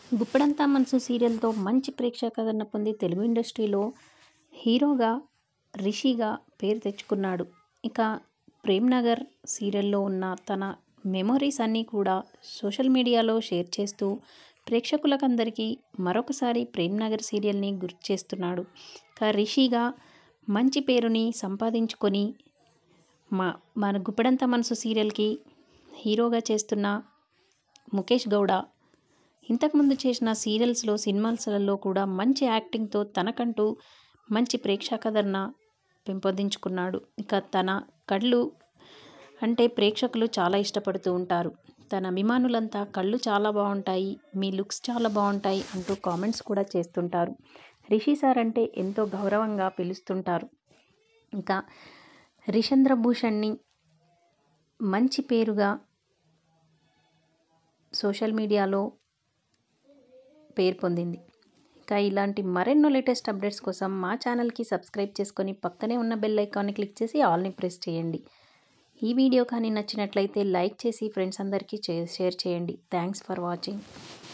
గుప్పడంతా మనసు సీరియల్తో మంచి ప్రేక్షకాదరణ పొంది తెలుగు ఇండస్ట్రీలో హీరోగా రిషిగా పేరు తెచ్చుకున్నాడు ఇక ప్రేమ్ నగర్ సీరియల్లో ఉన్న తన మెమొరీస్ అన్నీ కూడా సోషల్ మీడియాలో షేర్ చేస్తూ ప్రేక్షకులకందరికీ మరొకసారి ప్రేమ్ నగర్ సీరియల్ని గుర్తు చేస్తున్నాడు ఇక రిషిగా మంచి పేరుని సంపాదించుకొని మా మన గుప్పడంతా మనసు సీరియల్కి హీరోగా చేస్తున్న ముఖేష్ గౌడ ఇంతకుముందు చేసిన సీరియల్స్లో సినిమాలలో కూడా మంచి యాక్టింగ్తో తనకంటూ మంచి ప్రేక్షకాదరణ పెంపొందించుకున్నాడు ఇక తన కళ్ళు అంటే ప్రేక్షకులు చాలా ఇష్టపడుతూ ఉంటారు తన అభిమానులంతా కళ్ళు చాలా బాగుంటాయి మీ లుక్స్ చాలా బాగుంటాయి అంటూ కామెంట్స్ కూడా చేస్తుంటారు రిషి సార్ అంటే ఎంతో గౌరవంగా పిలుస్తుంటారు ఇంకా రిషంద్ర భూషణ్ని మంచి పేరుగా సోషల్ మీడియాలో పేరు పొందింది ఇంకా ఇలాంటి మరెన్నో లేటెస్ట్ అప్డేట్స్ కోసం మా ఛానల్కి సబ్స్క్రైబ్ చేసుకొని పక్కనే ఉన్న బెల్ ఐకాన్ని క్లిక్ చేసి ఆల్ని ప్రెస్ చేయండి ఈ వీడియో కానీ నచ్చినట్లయితే లైక్ చేసి ఫ్రెండ్స్ అందరికీ షేర్ చేయండి థ్యాంక్స్ ఫర్ వాచింగ్